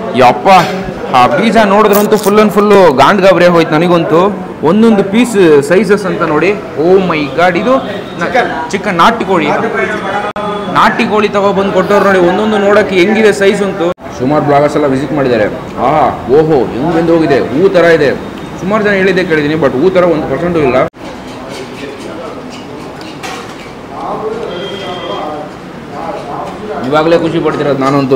ಯಪ್ಪ ಆ ಬೀಜ ನೋಡಿದ್ರಂತೂ ಫುಲ್ ಅಂಡ್ ಫುಲ್ಲು ಗಾಂಡ್ ಗಾಬ್ರೆ ಹೋಯ್ತು ನನಗಂತೂ ಒಂದೊಂದು ಪೀಸ್ ಸೈಜಸ್ ಅಂತ ನೋಡಿ ಓ ಮೈ ಗಾಡ್ ಇದು ಚಿಕನ್ ನಾಟಿ ಕೋಳಿ ನಾಟಿ ಕೋಳಿ ತಗೊಬಂದು ಕೊಟ್ಟವ್ರು ನೋಡಿ ಒಂದೊಂದು ನೋಡಕ್ಕೆ ಹೆಂಗಿದೆ ಸೈಜ್ ಅಂತೂ ಸುಮಾರು ಬ್ಲಾಗರ್ಸ್ ಎಲ್ಲ ವಿಸಿಟ್ ಮಾಡಿದ್ದಾರೆ ಆ ಓಹೋ ಹೆಂಗ್ ಬೆಂದು ಹೋಗಿದೆ ಹೂ ಥರ ಇದೆ ಸುಮಾರು ಜನ ಹೇಳಿದ್ದೆ ಕೇಳಿದ್ದೀನಿ ಬಟ್ ಹೂ ಥರ ಒಂದು ಪರ್ಸೆಂಟು ಇಲ್ಲ ಇವಾಗಲೇ ಖುಷಿ ಪಡ್ತಿರೋದು ನಾನಂತೂ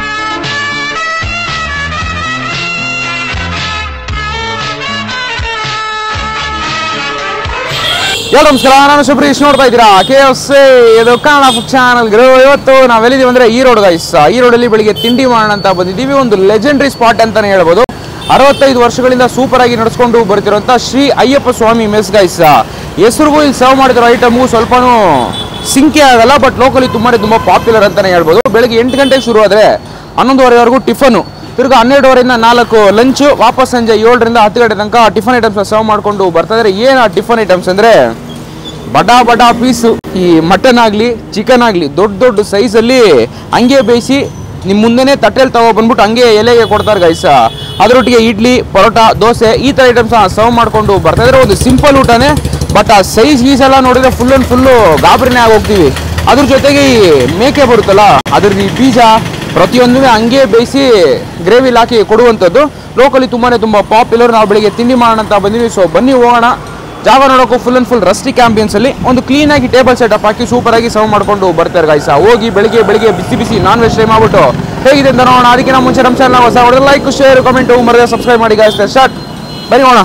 ಎಲ್ಲ ನಮಸ್ಕಾರ ನಾನು ಶುಭ್ರೀಶ್ ನೋಡ್ತಾ ಇದ್ದೀರಾ ಕೆ ಎಫ್ ಸಿ ಇದು ಕನ್ನಡ ಫುಡ್ ಚಾನಲ್ ಇವತ್ತು ನಾವೆಲ್ಲಿದ್ದೀವಿ ಅಂದ್ರೆ ಈ ರೋಡ್ ಗೈಸ್ ಈ ರೋಡಲ್ಲಿ ಬೆಳಿಗ್ಗೆ ತಿಂಡಿ ಮಾಡೋಣ ಅಂತ ಬಂದಿದ್ದೀವಿ ಒಂದು ಲೆಜೆಂಡ್ರಿ ಸ್ಪಾಟ್ ಅಂತಾನೆ ಹೇಳ್ಬೋದು ಅರವತ್ತೈದು ವರ್ಷಗಳಿಂದ ಸೂಪರ್ ಆಗಿ ನಡೆಸ್ಕೊಂಡು ಬರ್ತಿರುವಂತ ಶ್ರೀ ಅಯ್ಯಪ್ಪ ಸ್ವಾಮಿ ಮೆಸ್ ಗೈಸ್ ಹೆಸರಿಗೂ ಇಲ್ಲಿ ಸರ್ವ್ ಮಾಡಿರೋ ಐಟಮು ಸ್ವಲ್ಪನೂ ಸಿಂಕೆ ಆಗಲ್ಲ ಬಟ್ ಲೋಕಲಿ ತುಂಬಾನೇ ತುಂಬಾ ಪಾಪ್ಯುಲರ್ ಅಂತಾನೆ ಹೇಳ್ಬೋದು ಬೆಳಿಗ್ಗೆ ಎಂಟು ಗಂಟೆಗೆ ಶುರು ಆದರೆ ಹನ್ನೊಂದುವರೆವರೆಗೂ ಟಿಫನು ತಿರ್ಗಾ ಹನ್ನೆರಡುವರೆಯಿಂದ ನಾಲ್ಕು ಲಂಚು ವಾಪಸ್ ಸಂಜೆ ಏಳರಿಂದ ಹತ್ತು ಗಂಟೆ ತನಕ ಟಿಫನ್ ಐಟಮ್ಸ್ನ ಸರ್ವ್ ಮಾಡ್ಕೊಂಡು ಬರ್ತಾ ಇದ್ದಾರೆ ಏನು ಆ ಟಿಫನ್ ಐಟಮ್ಸ್ ಅಂದರೆ ಬಡ ಬಡ ಪೀಸು ಈ ಮಟನ್ ಆಗಲಿ ಚಿಕನ್ ಆಗಲಿ ದೊಡ್ಡ ದೊಡ್ಡ ಸೈಜಲ್ಲಿ ಹಂಗೆ ಬೇಯಿಸಿ ನಿಮ್ಮ ಮುಂದೆನೇ ತಟ್ಟೆಲಿ ತಗೊಬಂದ್ಬಿಟ್ಟು ಹಂಗೆ ಎಲೆಗೆ ಕೊಡ್ತಾರೆ ಗೈಸ ಅದರೊಟ್ಟಿಗೆ ಇಡ್ಲಿ ಪರೋಟ ದೋಸೆ ಈ ಥರ ಐಟಮ್ಸ್ನ ಸರ್ವ್ ಮಾಡ್ಕೊಂಡು ಬರ್ತಾ ಇದ್ದಾರೆ ಒಂದು ಸಿಂಪಲ್ ಊಟನೇ ಬಟ್ ಆ ಸೈಜ್ ಗೀಸ್ ಎಲ್ಲ ನೋಡಿದ್ರೆ ಫುಲ್ ಆ್ಯಂಡ್ ಫುಲ್ಲು ಗಾಬರಿನೇ ಆಗೋಗ್ತೀವಿ ಅದ್ರ ಜೊತೆಗೆ ಈ ಮೇಕೆ ಬರುತ್ತಲ್ಲ ಅದ್ರದ್ದು ಈ ಬೀಜ ಪ್ರತಿಯೊಂದೂ ಹಂಗೆ ಬೇಯಿಸಿ ಗ್ರೇವಿಲಿ ಹಾಕಿ ಕೊಡುವಂಥದ್ದು ಲೋಕಲಿ ತುಂಬಾ ತುಂಬ ಪಾಪ್ಯುಲರ್ ನಾವು ಬೆಳಿಗ್ಗೆ ತಿಂಡಿ ಮಾಡೋಣ ಅಂತ ಬಂದಿವಿ ಸೊ ಬನ್ನಿ ಹೋಗೋಣ ಜಾಗ ನೋಡೋಕ್ಕೂ full and full rustic ambience ಅಲ್ಲಿ ಒಂದು ಕ್ಲೀನ್ ಆಗಿ ಟೇಬಲ್ ಸೆಟಪ್ ಹಾಕಿ ಸೂಪರ್ ಆಗಿ ಸರ್ವ್ ಮಾಡ್ಕೊಂಡು ಬರ್ತಾರೆ ಗಾಯ್ಸ ಹೋಗಿ ಬೆಳಿಗ್ಗೆ ಬೆಳಿಗ್ಗೆ ಬಿಸಿ ಬಿಸಿ ನಾನ್ ವೆಜ್ ಟ್ರೈ ಮಾಡ್ಬಿಟ್ಟು ಹೇಗಿದೆ ಅಂತ ನೋಡೋಣ ಅದಕ್ಕೆ ನಾವು ಮುಂಚೆ ನಮ್ಮ ಚಾನಲ್ ಹೊಸ ಹೊಡೆದ್ರೆ ಲೈಕ್ ಶೇರ್ ಕಮೆಂಟ್ ಮರದ ಸಬ್ಸ್ಕ್ರೈಬ್ ಮಾಡಿ ಗಾಯ್ಸ್ ಸ್ಟಾರ್ಟ್ ಬನ್ನಿ ಹೋಗೋಣ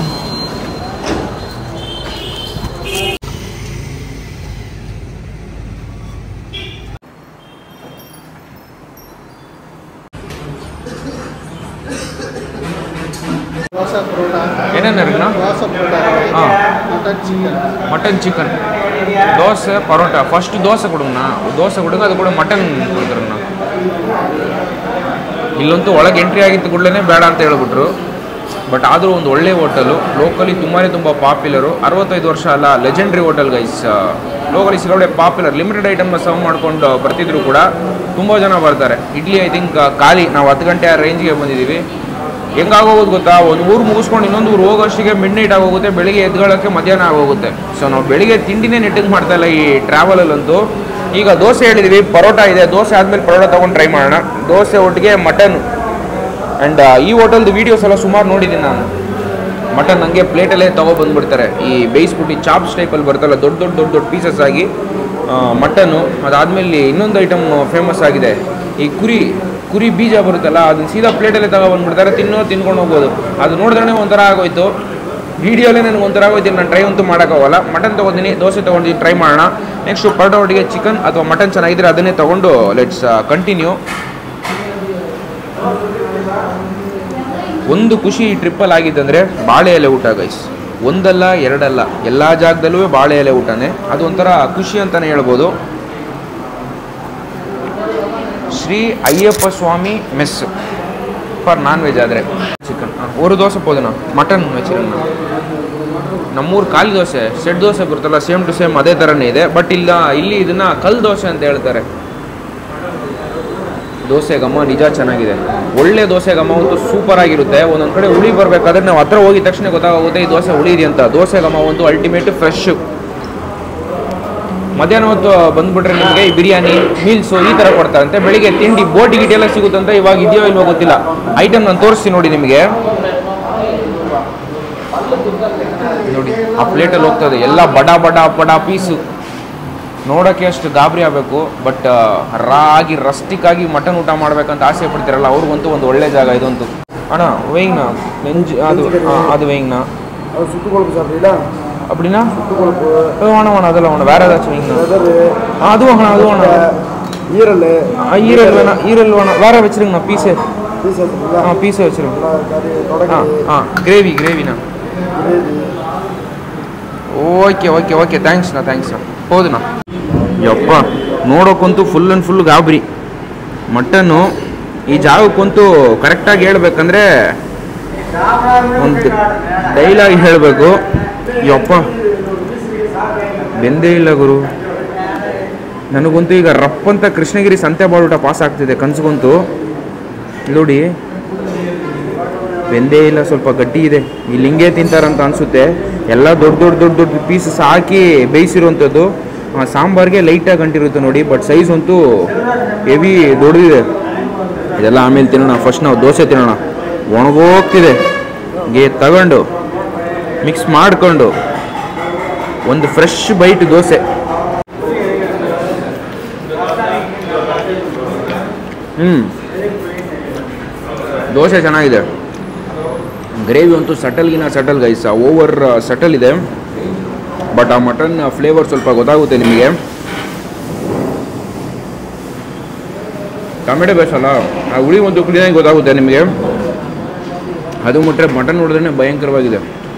ದೋಸೆ ಪರೋಟ ಏನೇನು ದೋಸೆ ಪರೋಟ ಹಾಂ mutton chicken mutton chicken dosa parotta first dosa ಕೊಡುங்கಣ್ಣ ದೋಸೆ ಕೊಡುங்க ಅದು ಕೂಡ ಮಟನ್ ಕೊಡ್ತಾರಣ್ಣ ಇಲ್ಲಂತೂ ಒಳಗೆ ಎಂಟ್ರಿ ಆಗಿದ್ದ ಕೂಡಲೇ ಬೇಡ ಅಂತ ಹೇಳ್ಬಿಟ್ರು ಬಟ್ ಆದರೂ ಒಂದು ಒಳ್ಳೆ ಹೋಟೆಲು ಲೋಕಲಿ ತುಂಬಾ ತುಂಬ ಪಾಪ್ಯುಲರು ಅರವತ್ತೈದು ವರ್ಷ ಅಲ್ಲ ಲೆಜೆಂಡ್ರಿ ಹೋಟೆಲ್ ಗೈಸ್ ಲೋಕಲಿ ಸಿಲೋಡೆ ಪಾಪ್ಯುಲರ್ ಲಿಮಿಟೆಡ್ ಐಟಮ್ನ ಸರ್ವ್ ಮಾಡ್ಕೊಂಡು ಬರ್ತಿದ್ರು ಕೂಡ ತುಂಬ ಜನ ಬರ್ತಾರೆ ಇಡ್ಲಿ ಐ ಥಿಂಕ್ ಖಾಲಿ ನಾವು ಹತ್ತು ಗಂಟೆ ಆ ರೇಂಜ್ಗೆ ಬಂದಿದ್ದೀವಿ ಹೆಂಗಾಗೋಗೋದು ಗೊತ್ತಾ ಒಂದು ಊರು ಮುಗಿಸ್ಕೊಂಡು ಇನ್ನೊಂದು ಊರು ಹೋಗೋಷ್ಟಿಗೆ ಮಿಡ್ ನೈಟ್ ಆಗೋಗುತ್ತೆ ಬೆಳಿಗ್ಗೆ ಎದ್ಕೊಳ್ಳೋಕ್ಕೆ ಮಧ್ಯಾಹ್ನ ಆಗೋಗುತ್ತೆ ಸೊ ನಾವು ಬೆಳಿಗ್ಗೆ ತಿಂಡಿನೇ ನೆಟ್ಟಿಗೆ ಮಾಡ್ತಾ ಇಲ್ಲ ಈ ಟ್ರಾವೆಲಲ್ಲಂತೂ ಈಗ ದೋಸೆ ಹೇಳಿದ್ವಿ ಪರೋಟ ಇದೆ ದೋಸೆ ಆದಮೇಲೆ ಪರೋಟ ತೊಗೊಂಡು ಟ್ರೈ ಮಾಡೋಣ ದೋಸೆ ಒಟ್ಟಿಗೆ ಮಟನ್ ಆ್ಯಂಡ್ ಈ ಹೋಟೆಲ್ದು ವೀಡಿಯೋಸ್ ಎಲ್ಲ ಸುಮಾರು ನೋಡಿದ್ದೀನಿ ನಾನು ಮಟನ್ ಹಂಗೆ ಪ್ಲೇಟಲ್ಲೇ ತೊಗೊಬಂದ್ಬಿಡ್ತಾರೆ ಈ ಬೇಯಿಸ್ಬಿಟ್ಟು ಚಾಪ್ಸ್ ಟೈಪಲ್ಲಿ ಬರ್ತಲ್ಲ ದೊಡ್ಡ ದೊಡ್ಡ ದೊಡ್ಡ ದೊಡ್ಡ ಪೀಸಸ್ ಆಗಿ ಮಟನ್ನು ಅದಾದಮೇಲೆ ಇನ್ನೊಂದು ಐಟಮ್ ಫೇಮಸ್ ಆಗಿದೆ ಈ ಕುರಿ ಕುರಿ ಬೀಜ ಬರುತ್ತಲ್ಲ ಅದನ್ನ ಸೀದಾ ಪ್ಲೇಟಲ್ಲೇ ತಗೊಬಂದ್ಬಿಡ್ತಾರೆ ತಿನ್ನೋ ತಿನ್ಕೊಂಡು ಹೋಗ್ಬೋದು ಅದು ನೋಡಿದ್ರೆ ಒಂಥರ ಆಗೋಯ್ತು ವೀಡಿಯೋಲೇ ನನಗೆ ಒಂಥರ ಆಗೋಯ್ತು ನಾನು ಟ್ರೈ ಅಂತೂ ಮಾಡೋಕ್ಕಾಗಲ್ಲ ಮಟನ್ ತೊಗೊಂಡಿನಿ ದೋಸೆ ತೊಗೊಂಡಿನಿ ಟ್ರೈ ಮಾಡೋಣ ನೆಕ್ಸ್ಟು ಪರೋಟ ಒಟ್ಟಿಗೆ ಚಿಕನ್ ಅಥವಾ ಮಟನ್ ಚೆನ್ನಾಗಿದ್ರೆ ಅದನ್ನೇ ತೊಗೊಂಡು ಲೆಟ್ಸ್ ಕಂಟಿನ್ಯೂ ಒಂದು ಖುಷಿ ಈ ಟ್ರಿಪ್ಪಲ್ಲಿ ಆಗಿದ್ದಂದರೆ ಬಾಳೆ ಎಲೆ ಊಟ ಗೈಸ್ ಒಂದಲ್ಲ ಎರಡಲ್ಲ ಎಲ್ಲ ಜಾಗದಲ್ಲೂ ಬಾಳೆ ಎಲೆ ಊಟನೇ ಅದು ಒಂಥರ ಖುಷಿ ಅಂತಲೇ ಹೇಳ್ಬೋದು Shri Ayyappa Swami mess for non veg ಆದರೆ ಚಿಕನ್ ஒரு ದೋಸೆ போதுண்ணா ಮಟನ್ வச்சுருங்கண்ணா ನಮ್ಮೂರು ಖಾಲಿ ದೋಸೆ ಸೆಟ್ ದೋಸೆ ಬರುತ್ತಲ್ಲ ಸೇಮ್ ಟು ಸೇಮ್ ಅದೇ ಥರನೇ ಇದೆ ಬಟ್ ಇಲ್ಲ ಇಲ್ಲಿ ಇದನ್ನ ಕಲ್ ದೋಸೆ ಅಂತ ಹೇಳ್ತಾರೆ ದೋಸೆ ಘಮ ನಿಜ ಚೆನ್ನಾಗಿದೆ ಒಳ್ಳೆ ದೋಸೆ ಘಮ ಅಂತೂ ಸೂಪರ್ ಆಗಿರುತ್ತೆ ಒಂದೊಂದು ಕಡೆ ಹುಳಿ ಬರಬೇಕಾದ್ರೆ ನಾವು ಹತ್ರ ಹೋಗಿದ ತಕ್ಷಣ ಗೊತ್ತಾಗುತ್ತೆ ಈ ದೋಸೆ ಹುಳಿ ಇದೆ ಅಂತ ದೋಸೆ ಘಮ ಅಂತೂ ಅಲ್ಟಿಮೇಟ್ ಫ್ರೆಶ್ ಮಧ್ಯಾಹ್ನ ಹೊತ್ತು ಬಂದ್ಬಿಟ್ರೆ ನಿಮಗೆ ಈ ಬಿರಿಯಾನಿ ಮೀಲ್ಸು ಈ ಥರ ಕೊಡ್ತಾರಂತೆ ಬೆಳಿಗ್ಗೆ ತಿಂಡಿ ಬೋಟಿ ಗಿಟಿ ಎಲ್ಲ ಸಿಗುತ್ತಂತ ಇವಾಗ ಇದೆಯೋ ಇಲ್ವೋ ಗೊತ್ತಿಲ್ಲ ಐಟಮ್ ನಾನು ತೋರಿಸ್ತೀನಿ ನೋಡಿ ನಿಮಗೆ ನೋಡಿ ಆ ಪ್ಲೇಟಲ್ಲಿ ಹೋಗ್ತದೆ ಎಲ್ಲ ಬಡ ಬಡ ಬಡ ಪೀಸು ನೋಡೋಕ್ಕೆ ಅಷ್ಟು ಗಾಬರಿ ಆಗಬೇಕು ಬಟ್ ರಾ ಆಗಿ ರಸ್ಟಿಕ್ ಆಗಿ ಮಟನ್ ಊಟ ಮಾಡ್ಬೇಕಂತ ಆಸೆ ಪಡ್ತಿರಲ್ಲ ಅವ್ರಿಗಂತೂ ಒಂದು ಒಳ್ಳೆ ಜಾಗ ಇದಂತೂ ಅಣ್ಣ ವೇಯಿಂಗ್ನಾ ನೆಂಜು ಅದು ಆ, ಅದು ವೇಯಿಂಗ್ನಾ அது சுட்டு குழம்பு சாப்பிட்டீங்களா அப்படின்னா சுட்டு குழம்பு அது வேணாம் வேணாம் அதெல்லாம் வேணாம் வேற ஏதாச்சும் வைங்கண்ணா வெதரு ஆ, அது வேணாம் அது வேணாம் ஈரல் ஆ, ஈரல் வேணாம் ஈரல் வேணாம் வேற வச்சிருங்கண்ணா பீஸு பீஸ் எடுத்துங்களா ஆ பீஸை வச்சிருங்க கறி ஆ தொடக்கி ஆ கிரேவி கிரேவிண்ணா கிரேவி ಓಕೆ ಓಕೆ ಓಕೆ ಥ್ಯಾಂಕ್ಸ್ನಾ ಥ್ಯಾಂಕ್ಸ್ನಾ ಹೌದಣ್ಣ ಯಪ್ಪ ನೋಡೋಕ್ಕಂತೂ ಫುಲ್ ಆ್ಯಂಡ್ ಫುಲ್ ಗಾಬರಿ ಮಟನ್ನು ಈ ಜಾಗಕ್ಕಂತೂ ಕರೆಕ್ಟಾಗಿ ಹೇಳ್ಬೇಕಂದ್ರೆ ಒಂದು ಡೈಲಾಗ್ ಹೇಳಬೇಕು ಯಪ್ಪ ಬೆಂದೇ ಇಲ್ಲ ಗುರು ನನಗಂತೂ ಈಗ ರಪ್ಪಂತ ಕೃಷ್ಣಗಿರಿ ಸಂತೆ ಬಾಳೂಟ ಪಾಸ್ ಆಗ್ತಿದೆ ಕನ್ಸ್ಗಂತೂ ಇಲ್ಲಿ ನೋಡಿ ಬೆಂದೇ ಇಲ್ಲ ಸ್ವಲ್ಪ ಗಟ್ಟಿ ಇದೆ ಇಲ್ಲಿ ಹಿಂಗೆ ತಿಂತಾರಂತ ಅನಿಸುತ್ತೆ ಎಲ್ಲ ದೊಡ್ಡ ದೊಡ್ಡ ದೊಡ್ಡ ದೊಡ್ಡ ಪೀಸಸ್ ಹಾಕಿ ಬೇಯಿಸಿರುವಂಥದ್ದು ಆ, ಸಾಂಬಾರ್ಗೆ ಲೈಟಾಗಿ ಅಂಟಿರುತ್ತೆ ನೋಡಿ ಬಟ್ ಸೈಜ್ ಅಂತೂ ಹೆವಿ ದೊಡ್ಡದಿದೆ ಇದೆಲ್ಲ ಆಮೇಲೆ ತಿನ್ನೋಣ ಫಸ್ಟ್ ನಾವು ದೋಸೆ ತಿನ್ನೋಣ ಒಣಗೋಗ್ತಿದೆ ಗೆ ತಗೊಂಡು ಮಿಕ್ಸ್ ಮಾಡಿಕೊಂಡು ಒಂದು ಫ್ರೆಶ್ ಬೈಟ್ ದೋಸೆ ಹ್ಞೂ ದೋಸೆ ಚೆನ್ನಾಗಿದೆ ಗ್ರೇವಿ ಅಂತೂ ಸಟಲ್ಗಿನ ಸಟಲ್ ಗೈಸ್ ಓವರ್ ಸಟಲ್ ಇದೆ ಬಟ್ ಆ ಮಟನ್ ಫ್ಲೇವರ್ ಸ್ವಲ್ಪ ಗೊತ್ತಾಗುತ್ತೆ ನಿಮಗೆ ಟೊಮೆಟೊ ಬೇಸಲ್ಲ ಆ ಹುಳಿ ಒಂದು ಕ್ಲೀನಾಗಿ ಗೊತ್ತಾಗುತ್ತೆ ನಿಮಗೆ ಅದು ಮುಟ್ರೆ ಮಟನ್ ನೋಡಿದ್ರೆ ಭಯಂಕರವಾಗಿದೆ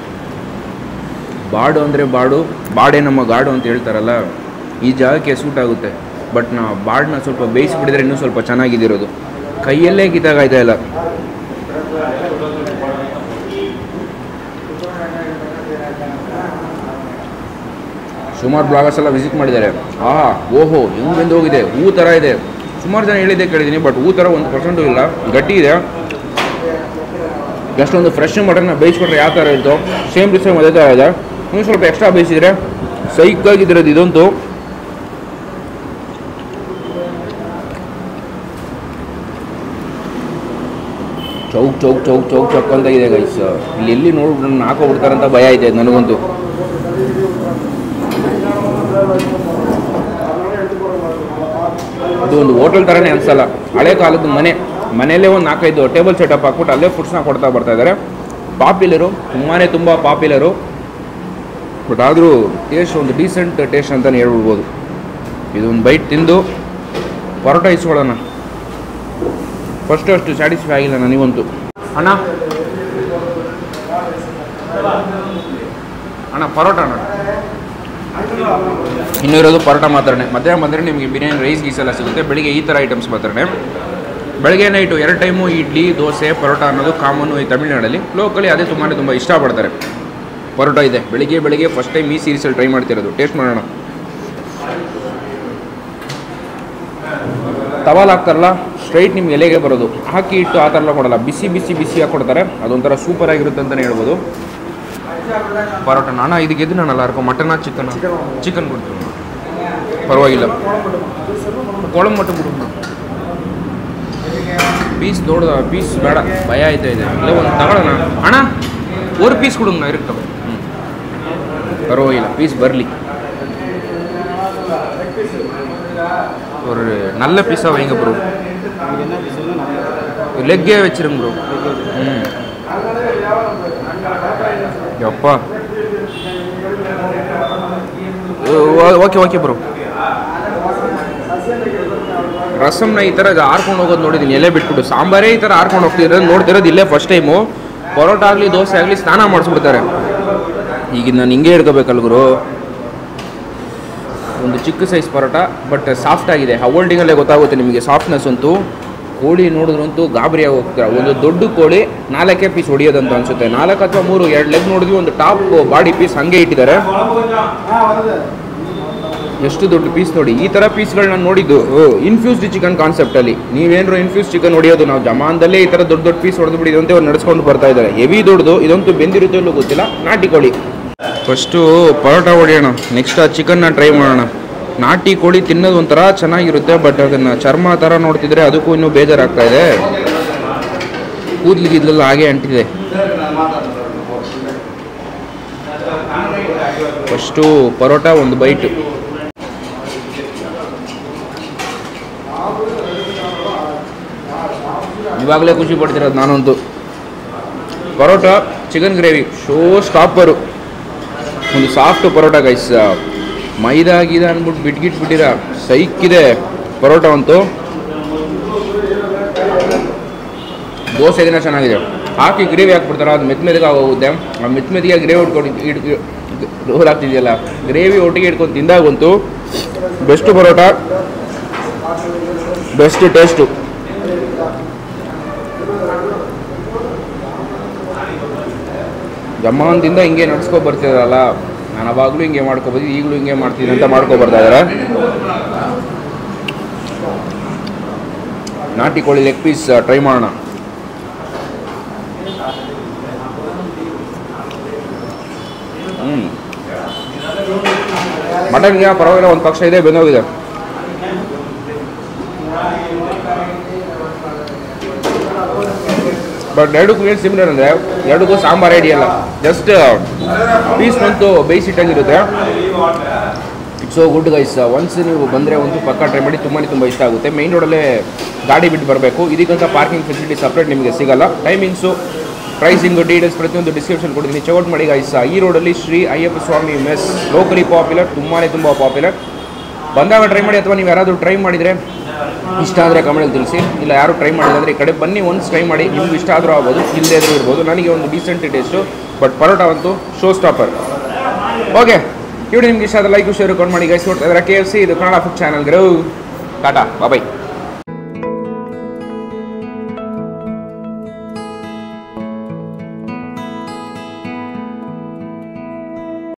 ಬಾಡು ಅಂದರೆ ಬಾಡು ಬಾಡೆ ನಮ್ಮ ಗಾಡು ಅಂತ ಹೇಳ್ತಾರಲ್ಲ ಈ ಜಾಗಕ್ಕೆ ಸೂಟ್ ಆಗುತ್ತೆ ಬಟ್ ನಾ ಬಾಡನ್ನ ಸ್ವಲ್ಪ ಬೇಯಿಸಿಬಿಡಿದ್ರೆ ಇನ್ನೂ ಸ್ವಲ್ಪ ಚೆನ್ನಾಗಿದಿರೋದು ಕೈಯಲ್ಲೇ ಕಿತ್ತಾಗಾಯ್ತಾ ಇಲ್ಲ ಸುಮಾರು ಬ್ಲಾಗರ್ಸ್ ಎಲ್ಲ ವಿಸಿಟ್ ಮಾಡಿದ್ದಾರೆ ಆಹಾ ಓಹೋ ಹೆಂಗ್ ಬೆಂದು ಹೋಗಿದೆ ಹೂ ಥರ ಇದೆ ಸುಮಾರು ಜನ ಹೇಳಿದ್ದೆ ಕೇಳಿದ್ದೀನಿ ಬಟ್ ಹೂ ಥರ ಒಂದು ಪರ್ಸೆಂಟು ಇಲ್ಲ ಗಟ್ಟಿ ಇದೆ ಎಷ್ಟೊಂದು ಫ್ರೆಶ್ ಮಟನ್ನ ಬೇಯಿಸ್ಬಿಟ್ರೆ ಯಾವ ಥರ ಇರ್ತೋ ಸೇಮ್ ಟು ಸೇಮ್ ಅದೇ ಥರ ಇದೆ ಇನ್ನೂ ಸ್ವಲ್ಪ ಎಕ್ಸ್ಟ್ರಾ ಬೇಯಿಸಿದ್ರೆ ಸೈಕಾಗಿದ್ದಿರೋದು ಇದಂತೂ ಚೌಕ್ ಚೌಕ್ ಚೌಕ್ ಚೌಕ್ ಚೌಕ್ ಅಂತ ಇದೆ ಗೈಸ್ ಇಲ್ಲಿ ಎಲ್ಲಿ ನೋಡಿ ನನ್ನ ಹಾಕೋಬಿಡ್ತಾರಂತ ಭಯ ಐತೆ ನನಗಂತೂ ಇದು ಒಂದು ಹೋಟೆಲ್ ಥರನೇ ಅನ್ಸಲ್ಲ ಹಳೆ ಕಾಲದ ಮನೆ ಮನೆಯಲ್ಲೇ ಒಂದು ನಾಲ್ಕೈದು ಟೇಬಲ್ ಸೆಟಪ್ ಹಾಕ್ಬಿಟ್ಟು ಅಲ್ಲೇ ಫುಡ್ಸ್ನ ಕೊಡ್ತಾ ಬರ್ತಾ ಇದ್ದಾರೆ ಪಾಪ್ಯುಲರು ತುಂಬಾ ತುಂಬ ಪಾಪ್ಯುಲರು ಬಟ್ ಆದರೂ ಟೇಸ್ಟ್ ಒಂದು ಡೀಸೆಂಟ್ ಟೇಸ್ಟ್ ಅಂತಲೇ ಹೇಳ್ಬಿಡ್ಬೋದು ಇದೊಂದು ಬೈಟ್ ತಿಂದು ಪರೋಟ ಇಸ್ಕೊಳ್ಳೋಣ ಫಸ್ಟ್ ಅಷ್ಟು ಸ್ಯಾಟಿಸ್ಫೈ ಆಗಿಲ್ಲ ನನಗಂತೂ ಅಣ್ಣ ಅಣ್ಣ ಪರೋಟ ಅಣ್ಣ ಇನ್ನೂ ಇರೋದು ಪರೋಟ ಮಾತ್ರನೇ ಮಧ್ಯಾಹ್ನ ಬಂದರೆ ನಿಮಗೆ ಬಿರಿಯಾನಿ ರೈಸ್ ಗೀಸ್ ಎಲ್ಲ ಸಿಗುತ್ತೆ ಬೆಳಿಗ್ಗೆ ಈ ಥರ ಐಟಮ್ಸ್ ಮಾತ್ರನೇ ಬೆಳಗ್ಗೆ ನೈಟು ಎರಡು ಟೈಮು ಇಡ್ಲಿ ದೋಸೆ ಪರೋಟ ಅನ್ನೋದು ಕಾಮನ್ನು ಈ ತಮಿಳ್ನಾಡಲ್ಲಿ ಲೋಕಲಿ ಅದೇ ತುಂಬಾ ತುಂಬ ಇಷ್ಟಪಡ್ತಾರೆ ಪರೋಟ ಇದೆ ಬೆಳಿಗ್ಗೆ ಬೆಳಿಗ್ಗೆ ಫಸ್ಟ್ ಟೈಮ್ ಈ ಸೀರೀಸಲ್ಲಿ ಟ್ರೈ ಮಾಡ್ತಿರೋದು ಟೇಸ್ಟ್ ಮಾಡೋಣ ತವಾಲ್ ಹಾಕ್ತಾರಲ್ಲ ಸ್ಟ್ರೈಟ್ ನಿಮ್ಗೆ ಎಲೆಗೆ ಬರೋದು ಹಾಕಿ ಇಟ್ಟು ಆ ಥರ ಎಲ್ಲ ಕೊಡಲ್ಲ ಬಿಸಿ ಬಿಸಿ ಬಿಸಿ ಹಾಕಿ ಕೊಡ್ತಾರೆ ಅದೊಂಥರ ಸೂಪರ್ ಆಗಿರುತ್ತೆ ಅಂತಲೇ ಹೇಳ್ಬೋದು ಪರೋಟ ನಾನು ಇದಕ್ಕೆ ಎದ್ದು ನಾನು ಅರ್ಕೊ ಮಟನ ಚಿಕನ್ ಚಿಕನ್ ಕೊಡ್ತೀನಿ ಪರವಾಗಿಲ್ಲ ಕೊಳಂಬು ಮಟನ್ ಬಿಡು ಪೀಸ್ ದೊಡ್ಡ ಪೀಸ್ ಬೇಡ ಭಯ ಆಯ್ತಾ ಇದೆ ಇಲ್ಲ ಒಂದು ತಗೊಳ್ಳೋಣ ಅಣ್ಣ ஒரு பீஸ் கொடுங்கண்ணா இருக்கட்டும் ம் பரவாயில்ல பீஸ் பர்லி ஒரு நல்ல பீஸாக வைங்க ப்ரோ லெக்கே வச்சிருங்க ப்ரோ ம் ಯಪ್ಪಾ ಓಕೆ ಓಕೆ ಬ್ರೋ ರಸಮ್ನ ಈ ಥರ ಹಾರ್ಕೊಂಡು ಹೋಗೋದು ನೋಡಿದ್ದೀನಿ ಎಲೆ ಬಿಟ್ಬಿಟ್ಟು ಸಾಂಬಾರೇ ಈ ಥರ ಹಾರ್ಕೊಂಡು ಹೋಗ್ತಿರೋದು ನೋಡ್ತಿರೋದು ಇಲ್ಲೇ ಫಸ್ಟ್ ಟೈಮು ಪರೋಟ ಆಗಲಿ ದೋಸೆ ಆಗಲಿ ಸ್ನಾನ ಮಾಡಿಸ್ಬಿಡ್ತಾರೆ ಈಗ ನಾನು ಹಿಂಗೆ ಹಿಡ್ಕೋಬೇಕಲ್ಲ ಗುರು ಒಂದು ಚಿಕ್ಕ ಸೈಜ್ ಪರೋಟ ಬಟ್ ಸಾಫ್ಟ್ ಆಗಿದೆ ಹೋಲ್ಡಿಂಗಲ್ಲೇ ಗೊತ್ತಾಗುತ್ತೆ ನಿಮಗೆ ಸಾಫ್ಟ್ನೆಸ್ ಅಂತೂ ಕೋಳಿ ನೋಡಿದ್ರಂತೂ ಗಾಬರಿಯಾಗಿ ಹೋಗ್ತಾರೆ ಒಂದು ದೊಡ್ಡ ಕೋಳಿ ನಾಲ್ಕೇ ಪೀಸ್ ಹೊಡಿಯೋದಂತ ಅನ್ಸುತ್ತೆ ನಾಲ್ಕು ಅಥವಾ ಮೂರು ಎರಡು ಲೆಗ್ ನೋಡಿದ್ವಿ ಒಂದು ಟಾಪ್ ಬಾಡಿ ಪೀಸ್ ಹಂಗೆ ಇಟ್ಟಿದ್ದಾರೆ ಎಷ್ಟು ದೊಡ್ಡ ಪೀಸ್ ನೋಡಿ ಈ ಥರ ಪೀಸ್ಗಳನ್ನ ನೋಡಿದ್ದು ಇನ್ಫ್ಯೂಸ್ಡ್ ಚಿಕನ್ ಕಾನ್ಸೆಪ್ಟಲ್ಲಿ ನೀವೇನಾದ್ರು ಇನ್ಫ್ಯೂಸ್ ಚಿಕನ್ ಹೊಡಿಯೋದು ನಾವು ಜಮಾನ್ದಲ್ಲೇ ಈ ಥರ ದೊಡ್ಡ ದೊಡ್ಡ ಪೀಸ್ ಹೊಡೆದು ಬಿಡಿದಂತೆ ಅವ್ರು ನಡೆಸ್ಕೊಂಡು ಬರ್ತಾ ಇದ್ದಾರೆ ಹೆವಿ ದೊಡ್ಡದು ಇದಂತೂ ಬೆಂದಿರುತ್ತೋ ಇಲ್ಲೋ ಗೊತ್ತಿಲ್ಲ ನಾಟಿ ಕೋಳಿ ಫಸ್ಟು ಪರೋಟ ಹೊಡಿಯೋಣ ನೆಕ್ಸ್ಟ್ ಆ ಚಿಕನ್ನ ಟ್ರೈ ಮಾಡೋಣ ನಾಟಿ ಕೋಳಿ ತಿನ್ನೋದು ಒಂಥರ ಚೆನ್ನಾಗಿರುತ್ತೆ ಬಟ್ ಅದನ್ನು ಚರ್ಮ ಥರ ನೋಡ್ತಿದ್ರೆ ಅದಕ್ಕೂ ಇನ್ನೂ ಬೇಜಾರಾಗ್ತಾ ಇದೆ ಕೂದ್ಲಿಗೆ ಇದ್ಲೆಲ್ಲ ಹಾಗೆ ಅಂಟಿದೆ ಫಸ್ಟು ಪರೋಟ ಒಂದು ಬೈಟ್ ಇವಾಗಲೇ ಖುಷಿ ಪಡ್ತಿರೋದು ನಾನಂತೂ parotta chicken gravy showstopper ಒಂದು ಸಾಫ್ಟ್ ಪರೋಟ ಗೈಸ್ ಮೈದಾ ಗೀದ ಅಂದ್ಬಿಟ್ಟು ಬಿಟ್ಗಿಟ್ಬಿಟ್ಟಿರ ಸೈಕ್ಕಿದೆ ಪರೋಟ ಅಂತೂ ದೋಸೆ ದಿನ ಚೆನ್ನಾಗಿದೆ ಹಾಕಿ ಗ್ರೇವಿ ಹಾಕ್ಬಿಡ್ತಾರೆ ಅದು ಮೆತ್ ಮೆದಗೆ ಹೋಗುತ್ತೆ ಆ ಮೆತ್ ಮೆದಗೆ ಗ್ರೇವಿ ಉಟ್ಕೊಂಡು ಇಡ್ ರೋಲ್ ಆಗ್ತಿದೆಯಲ್ಲ ಗ್ರೇವಿ ಒಟ್ಟಿಗೆ ಇಟ್ಕೊಂಡು ತಿಂದಾಗಂತೂ ಬೆಸ್ಟ್ ಪರೋಟ ಬೆಸ್ಟ್ ಟೇಸ್ಟು ಜಮಾನ್ದಿಂದ ಹಿಂಗೆ ನಡ್ಸ್ಕೊ ಬರ್ತಿದಾರಲ್ಲ ನಾನು ಅವಾಗಲೂ ಹಿಂಗೆ ಮಾಡ್ಕೊಬೋದು ಈಗಲೂ ಹಿಂಗೆ ಮಾಡ್ತೀನಿ ಅಂತ ಮಾಡ್ಕೊ ಬರ್ತಾ ಇದ್ದಾರೆ ನಾಟಿ ಕೋಳಿ ಲೆಗ್ ಪೀಸ್ ಟ್ರೈ ಮಾಡೋಣ ಮಟನ್ಗೆ ಪರವಾಗಿಲ್ಲ ಒಂದು ಪಕ್ಷ ಇದೆ ಬೆಂದೋಗಿದೆ ಬಟ್ ಎರಡಕ್ಕೂ ಏನು ಸಿಮಿಲರ್ ಅಂದರೆ ಎರಡಕ್ಕೂ ಸಾಂಬಾರು ಐಡಿ ಅಲ್ಲ ಜಸ್ಟ್ ಪೀಸ್ ಬಂತು ಬೇಯಿಸಿಟ್ಟಾಗಿರುತ್ತೆ it's so good guys once ನೀವು ಬಂದರೆ ಒಂದು ಪಕ್ಕ ಟ್ರೈ ಮಾಡಿ ತುಂಬಾ ತುಂಬ ಇಷ್ಟ ಆಗುತ್ತೆ ಮೈನ್ ರೋಡಲ್ಲೇ ಗಾಡಿ ಬಿಟ್ಟು ಬರಬೇಕು ಇದಕ್ಕಂತ ಪಾರ್ಕಿಂಗ್ ಫೆಸಿಲಿಟಿ ಸಪ್ರೇಟ್ ನಿಮಗೆ ಸಿಗಲ್ಲ ಟೈಮಿಂಗ್ಸು ಪ್ರೈಸಿಂಗು ಡೀಟೇಲ್ಸ್ ಪ್ರತಿಯೊಂದು ಡಿಸ್ಕ್ರಿಪ್ಷನ್ ಕೊಡ್ತೀನಿ ಚೆಕ್ಔಟ್ ಮಾಡಿ ಗೈಸ್ ಈ ರೋಡಲ್ಲಿ Shri Ayyappa Swami mess locally popular ತುಂಬಾ ತುಂಬ ಪಾಪ್ಯುಲರ್ ಬಂದಾಗ ಟ್ರೈ ಮಾಡಿ ಅಥವಾ ನೀವು ಯಾರಾದರೂ ಟ್ರೈ ಮಾಡಿದರೆ ಇಷ್ಟ ಆದರೆ ಕಮೆಂಟಲ್ಲಿ ತಿಳಿಸಿ ಇಲ್ಲ ಯಾರು ಟ್ರೈ ಮಾಡಿಲ್ಲ ಅಂದರೆ ಈ ಕಡೆ ಬನ್ನಿ ಒನ್ಸ್ ಟ್ರೈ ಮಾಡಿ ನಿಮ್ಗೆ ಇಷ್ಟ ಆದರೂ ಆಗ್ಬೋದು ಇಲ್ಲದೇ ಇದ್ರೂ ಇರ್ಬೋದು ನನಗೆ ಒಂದು ಡೀಸೆಂಟ್ ಟೇಸ್ಟು ಬಟ್ ಪರೋಟ ಅಂತೂ ಶೋ ಸ್ಟಾಪರ್ ಓಕೆ ಇವಿಡೆ ನಿಮ್ಗೆ ಇಷ್ಟ ಆದ ಲೈಕ್ ಶೇರ್ ಕೊಂಡು ಮಾಡಿ ಗೈಸ್ ನೋಡ್ತಾ ಇದ್ದಾರೆ ಕೆ ಎಫ್ ಸಿ ಇದು Kannada food channel grow tata ಬಾಬೈ